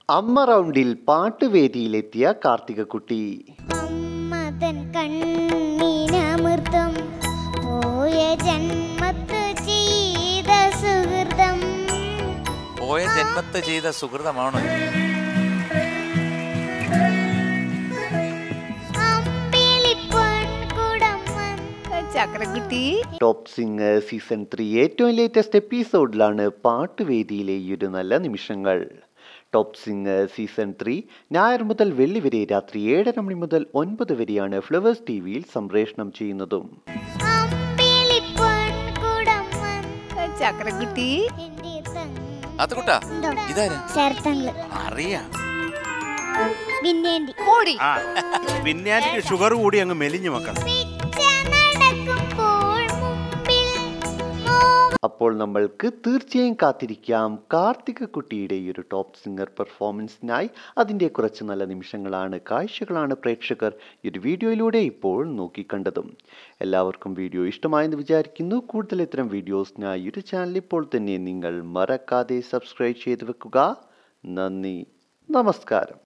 അമ്മ റൗണ്ടിൽ പാട്ടുവേദിയിലെത്തിയ കാർത്തികക്കുട്ടി അമ്മതൻ കണ്ണീനമൃതം പോയ ജന്മത്ത് ചെയ്ത സുഹൃതം പോയ ജന്മത്ത് ചെയ്ത സുഹൃതമാണോ ഇത്? അമ്പിളിപ്പൊൻകുടം വന്ന് ചക്രക്കുട്ടി ടോപ്പ് സിംഗർ സീസൺ ത്രീ ഏറ്റവും ലേറ്റസ്റ്റ് എപ്പിസോഡിലാണ് പാട്ടുവേദിയിലെ ഈ ഒരു നല്ല നിമിഷങ്ങൾ ടോപ്പ് സിംഗർ സീസൺ ത്രീ ഞായർ മുതൽ വെള്ളി വരെ രാത്രി ഏഴര മണി മുതൽ ഒൻപത് വരെയാണ് ഫ്ലവേഴ്സ് ടി വിയിൽ സംപ്രേഷണം ചെയ്യുന്നതും അമ്പിളിപ്പൊൻകുടം വന്ന് ചക്രക്കുട്ടി എൻ്റെ തങ്ക- അത് കുട്ടാ ഉണ്ടോ? ഇതാരാ ചേർത്തങ്ങള് അറിയാം പിന്നേണ്ടി ഓടി ആ പിന്നെ എനിക്ക് ഷുഗർ കൂടി അങ്ങ് മെലിഞ്ഞു മക്കളെ പിച്ച നടക്കുമ്പോൾ മുമ്പിൽ മോഹ അപ്പോൾ നമ്മൾക്ക് തീർച്ചയായും കാത്തിരിക്കാം കാർത്തികക്കുട്ടിയുടെ ഈ ഒരു ടോപ്പ് സിംഗർ പെർഫോമൻസിനായി അതിൻ്റെ കുറച്ച് നല്ല നിമിഷങ്ങളാണ് കാഴ്ചകളാണ് പ്രേക്ഷകർ ഈ ഒരു വീഡിയോയിലൂടെ ഇപ്പോൾ നോക്കിക്കണ്ടതും എല്ലാവർക്കും വീഡിയോ ഇഷ്ടമായെന്ന് വിചാരിക്കുന്നു കൂടുതൽ ഇത്തരം വീഡിയോസിനായി ഈ ഒരു ചാനൽ ഇപ്പോൾ തന്നെ നിങ്ങൾ മറക്കാതെ സബ്സ്ക്രൈബ് ചെയ്ത് വെക്കുക നന്ദി നമസ്കാരം